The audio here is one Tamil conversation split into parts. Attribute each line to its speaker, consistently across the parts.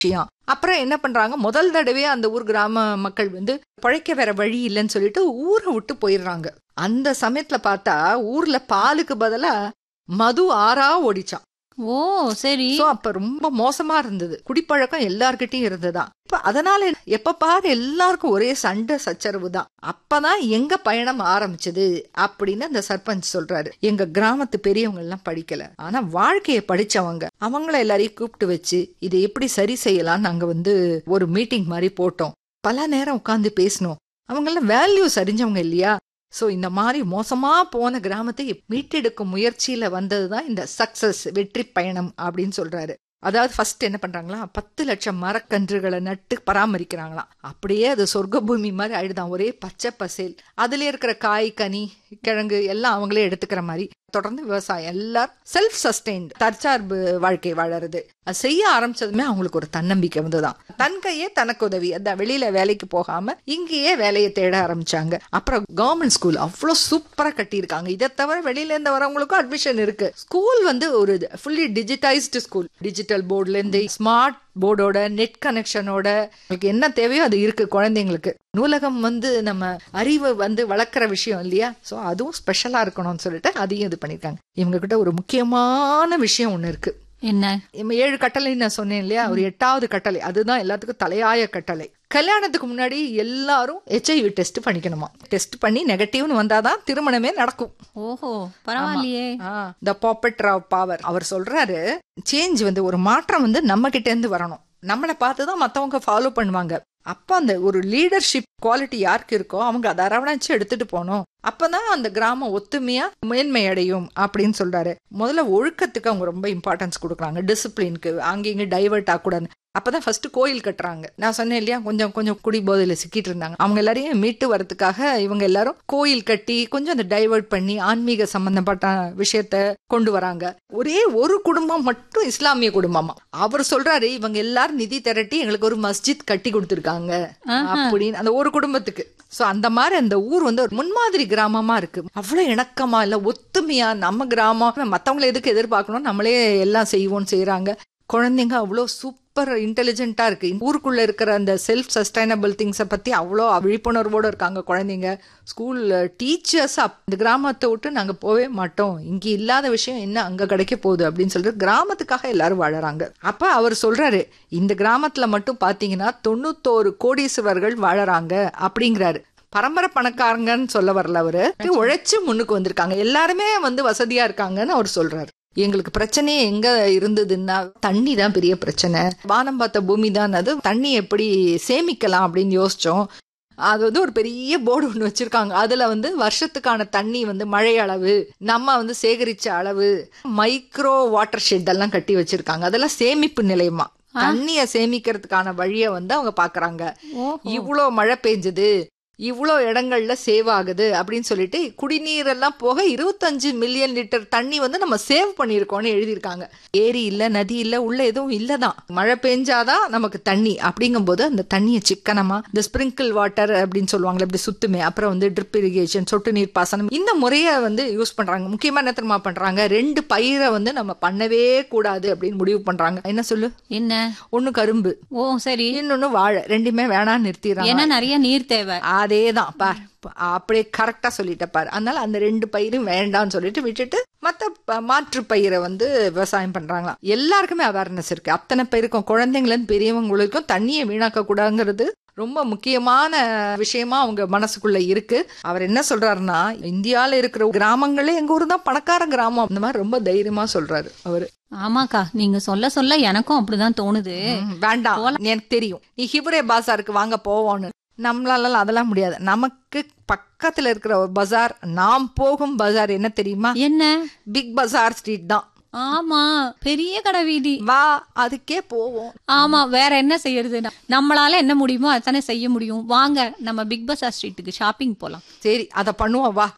Speaker 1: விஷயம் அப்புறம் என்ன பண்றாங்க முதல் தடவையா அந்த ஊர் கிராம மக்கள் வந்து பழைக்க வேற வழி இல்லைன்னு சொல்லிட்டு ஊரை விட்டு போயிடுறாங்க அந்த சமயத்துல பார்த்தா ஊர்ல பாலுக்கு பதிலா மது ஆறா ஓடிச்சான்
Speaker 2: ஓ சரி
Speaker 1: சோ அப்ப ரொம்ப மோசமா இருந்தது குடிப்பழக்கம் எல்லார்கிட்டயும் இருந்ததுதான் இப்ப அதனால எப்ப பாரு எல்லாருக்கும் ஒரே சண்டை சச்சரவு தான் அப்பதான் எங்க பயணம் ஆரம்பிச்சது அப்படின்னு அந்த சர்பஞ்ச் சொல்றாரு எங்க கிராமத்து பெரியவங்க எல்லாம் படிக்கல ஆனா வாழ்க்கையை படிச்சவங்க அவங்கள எல்லாரையும் கூப்பிட்டு வச்சு இதை எப்படி சரி செய்யலாம்னு நாங்க வந்து ஒரு மீட்டிங் மாதிரி போட்டோம் பல நேரம் உட்கார்ந்து பேசணும் அவங்கெல்லாம் வேல்யூஸ் அறிஞ்சவங்க இல்லையா சோ இந்த மாதிரி மோசமா போன கிராமத்தை மீட்டெடுக்கும் முயற்சியில வந்ததுதான் இந்த சக்சஸ் வெற்றி பயணம் அப்படின்னு சொல்றாரு அதாவது ஃபர்ஸ்ட் என்ன பண்றாங்களா பத்து லட்சம் மரக்கன்றுகளை நட்டு பராமரிக்கிறாங்களாம் அப்படியே அது சொர்க்க பூமி மாதிரி ஆயிடுதான் ஒரே பச்சை பசேல் அதுல இருக்கிற காய் கனி கிழங்கு எல்லாம் அவங்களே எடுத்துக்கிற மாதிரி தொடர்ந்து விவசாயம் எல்லாரும் செல்ஃப் சஸ்டெயின்ட் தற்சார்பு வாழ்க்கை வாழறது அது செய்ய ஆரம்பிச்சதுமே அவங்களுக்கு ஒரு தன்னம்பிக்கை வந்துதான் தன் கையே தனக்கு உதவி அந்த வெளியில வேலைக்கு போகாம இங்கேயே வேலையை தேட ஆரம்பிச்சாங்க அப்புறம் கவர்மெண்ட் ஸ்கூல் அவ்வளோ சூப்பரா கட்டியிருக்காங்க இதை தவிர வெளியில இருந்து வரவங்களுக்கும் அட்மிஷன் இருக்கு ஸ்கூல் வந்து ஒரு ஃபுல்லி டிஜிட்டைஸ்டு ஸ்கூல் டிஜிட்டல் போர்டுல இருந்து ஸ்மார்ட் போர்டோட நெட் கனெக்ஷனோட உங்களுக்கு என்ன தேவையோ அது இருக்கு குழந்தைங்களுக்கு நூலகம் வந்து நம்ம அறிவை வந்து வளர்க்குற விஷயம் இல்லையா ஸோ அதுவும் ஸ்பெஷலா இருக்கணும்னு சொல்லிட்டு அதையும் இது பண்ணியிருக்காங்க இவங்க கிட்ட ஒரு முக்கியமான விஷயம் ஒன்று இருக்கு
Speaker 2: என்ன
Speaker 1: நம்ம ஏழு கட்டளை நான் சொன்னேன் இல்லையா ஒரு எட்டாவது கட்டளை அதுதான் எல்லாத்துக்கும் தலையாய கட்டளை கல்யாணத்துக்கு முன்னாடி எல்லாரும் ஹெச்ஐவி டெஸ்ட் பண்ணிக்கணுமா டெஸ்ட் பண்ணி நெகட்டிவ்னு வந்தாதான் திருமணமே நடக்கும்
Speaker 2: ஓஹோ பரவாயில்லையே
Speaker 1: த பாப்பெட் ஆஃப் பவர் அவர் சொல்றாரு சேஞ்ச் வந்து ஒரு மாற்றம் வந்து நம்ம கிட்ட இருந்து வரணும் நம்மளை பார்த்து தான் மற்றவங்க ஃபாலோ பண்ணுவாங்க அப்ப அந்த ஒரு லீடர்ஷிப் குவாலிட்டி யாருக்கு இருக்கோ அவங்க அதை அரவணைச்சு எடுத்துட்டு போகணும் அப்பதான் அந்த கிராமம் ஒத்துமையா மேன்மை அடையும் அப்படின்னு சொல்றாரு முதல்ல ஒழுக்கத்துக்கு அவங்க ரொம்ப இம்பார்ட்டன்ஸ் கொடுக்குறாங்க டிசிப்ளினுக்கு அங்கே இங்கே டைவர்ட் ஆகக்கூடாது அப்பதான் ஃபர்ஸ்ட் கோயில் கட்டுறாங்க நான் சொன்னேன் இல்லையா கொஞ்சம் கொஞ்சம் குடி போதையில சிக்கிட்டு இருந்தாங்க அவங்க எல்லாரையும் மீட்டு வரதுக்காக இவங்க எல்லாரும் கோயில் கட்டி கொஞ்சம் அந்த டைவர்ட் பண்ணி ஆன்மீக சம்பந்தப்பட்ட விஷயத்த கொண்டு வராங்க ஒரே ஒரு குடும்பம் மட்டும் இஸ்லாமிய குடும்பமா அவர் சொல்றாரு இவங்க எல்லாரும் நிதி திரட்டி எங்களுக்கு ஒரு மஸ்ஜித் கட்டி கொடுத்துருக்காங்க அப்படின்னு அந்த ஒரு குடும்பத்துக்கு சோ அந்த மாதிரி அந்த ஊர் வந்து ஒரு முன்மாதிரி கிராமமா இருக்கு அவ்வளவு இணக்கமா இல்ல ஒத்துமையா நம்ம கிராமம் மத்தவங்களை எதுக்கு எதிர்பார்க்கணும் நம்மளே எல்லாம் செய்வோம் செய்யறாங்க குழந்தைங்க அவ்வளோ சூப்பர் இன்டெலிஜென்ட்டா இருக்கு ஊருக்குள்ள இருக்கிற அந்த செல்ஃப் சஸ்டைனபிள் திங்ஸை பத்தி அவ்வளோ விழிப்புணர்வோடு இருக்காங்க குழந்தைங்க ஸ்கூல் டீச்சர்ஸ் இந்த கிராமத்தை விட்டு நாங்க போவே மாட்டோம் இங்க இல்லாத விஷயம் என்ன அங்க கிடைக்க போகுது அப்படின்னு சொல்லிட்டு கிராமத்துக்காக எல்லாரும் வாழறாங்க அப்ப அவர் சொல்றாரு இந்த கிராமத்துல மட்டும் பாத்தீங்கன்னா தொண்ணூத்தோரு கோடீஸ்வரர்கள் வாழறாங்க அப்படிங்கிறாரு பரம்பரை பணக்காரங்கன்னு சொல்ல வரல அவரு உழைச்சு முன்னுக்கு வந்திருக்காங்க எல்லாருமே வந்து வசதியா இருக்காங்கன்னு அவர் சொல்றாரு எங்களுக்கு பிரச்சனையே எங்க இருந்ததுன்னா தண்ணி தான் பெரிய பிரச்சனை வானம் பார்த்த பூமி தான் அது தண்ணி எப்படி சேமிக்கலாம் அப்படின்னு யோசிச்சோம் அது வந்து ஒரு பெரிய போர்டு ஒன்று வச்சிருக்காங்க அதுல வந்து வருஷத்துக்கான தண்ணி வந்து மழை அளவு நம்ம வந்து சேகரிச்ச அளவு மைக்ரோ வாட்டர் ஷெட் எல்லாம் கட்டி வச்சிருக்காங்க அதெல்லாம் சேமிப்பு நிலையமா தண்ணிய சேமிக்கிறதுக்கான வழிய வந்து அவங்க பாக்குறாங்க இவ்வளோ மழை பெஞ்சது இவ்வளோ இடங்கள்ல சேவ் ஆகுது அப்படின்னு சொல்லிட்டு குடிநீர் எல்லாம் போக இருபத்தஞ்சு மில்லியன் லிட்டர் தண்ணி வந்து நம்ம சேவ் பண்ணியிருக்கோம்னு எழுதியிருக்காங்க ஏரி இல்ல நதி இல்ல உள்ள எதுவும் இல்லதான் மழை பெஞ்சாதான் நமக்கு தண்ணி அப்படிங்கும்போது அந்த தண்ணியை சிக்கனமா இந்த ஸ்பிரிங்கிள் வாட்டர் அப்படின்னு சொல்லுவாங்களே இப்படி சுத்துமே அப்புறம் வந்து ட்ரிப் இரிகேஷன் சொட்டு நீர் பாசனம் இந்த முறையை வந்து யூஸ் பண்றாங்க முக்கியமா என்ன தெரியுமா பண்றாங்க ரெண்டு பயிரை வந்து நம்ம பண்ணவே கூடாது அப்படின்னு முடிவு பண்றாங்க என்ன சொல்லு
Speaker 2: என்ன
Speaker 1: ஒண்ணு கரும்பு
Speaker 2: ஓ சரி
Speaker 1: இன்னொன்னு வாழை ரெண்டுமே வேணாம்னு நிறுத்திடுறாங்க
Speaker 2: ஏன்னா நிறைய நீர் தேவை
Speaker 1: அதேதான் பார் அப்படியே கரெக்டா சொல்லிட்ட பார் அதனால அந்த ரெண்டு பயிரும் வேண்டாம்னு சொல்லிட்டு விட்டுட்டு மத்த மாற்று பயிரை வந்து விவசாயம் பண்றாங்களாம் எல்லாருக்குமே அவேர்னஸ் இருக்கு அத்தனை பேருக்கும் குழந்தைங்களும் பெரியவங்களுக்கும் தண்ணியை வீணாக்க கூடாதுங்கிறது ரொம்ப முக்கியமான விஷயமா அவங்க மனசுக்குள்ள இருக்கு அவர் என்ன சொல்றாருன்னா இந்தியால இருக்கிற கிராமங்களே எங்க ஊர் தான் பணக்கார கிராமம் இந்த மாதிரி ரொம்ப தைரியமா சொல்றாரு அவரு
Speaker 2: ஆமாக்கா நீங்க சொல்ல சொல்ல எனக்கும் அப்படிதான் தோணுது
Speaker 1: வேண்டாம் எனக்கு தெரியும் நீ ஹிபரே பாசாருக்கு வாங்க போவோன்னு நம்மளால அதெல்லாம் முடியாது நமக்கு பக்கத்துல இருக்கிற ஒரு பஜார் நாம் போகும் பஜார் என்ன தெரியுமா
Speaker 2: என்ன
Speaker 1: பிக் பஜார் ஸ்ட்ரீட் தான்
Speaker 2: ஆமா பெரிய கடை வீதி
Speaker 1: வா அதுக்கே போவோம்
Speaker 2: ஆமா வேற என்ன செய்யறது நம்மளால என்ன முடியுமோ அதானே செய்ய முடியும் வாங்க நம்ம பிக் பஸார் ஸ்ட்ரீட்டுக்கு ஷாப்பிங் போலாம்
Speaker 1: சரி அத பண்ணுவோம் வா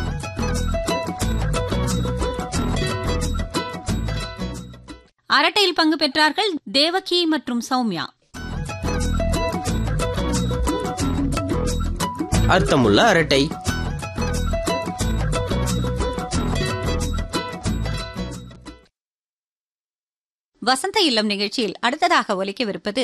Speaker 2: அரட்டையில் பங்கு பெற்றார்கள் தேவகி மற்றும் சௌமியா
Speaker 3: அர்த்தமுள்ள அரட்டை
Speaker 2: வசந்த இல்லம் நிகழ்ச்சியில் அடுத்ததாக ஒலிக்கவிருப்பது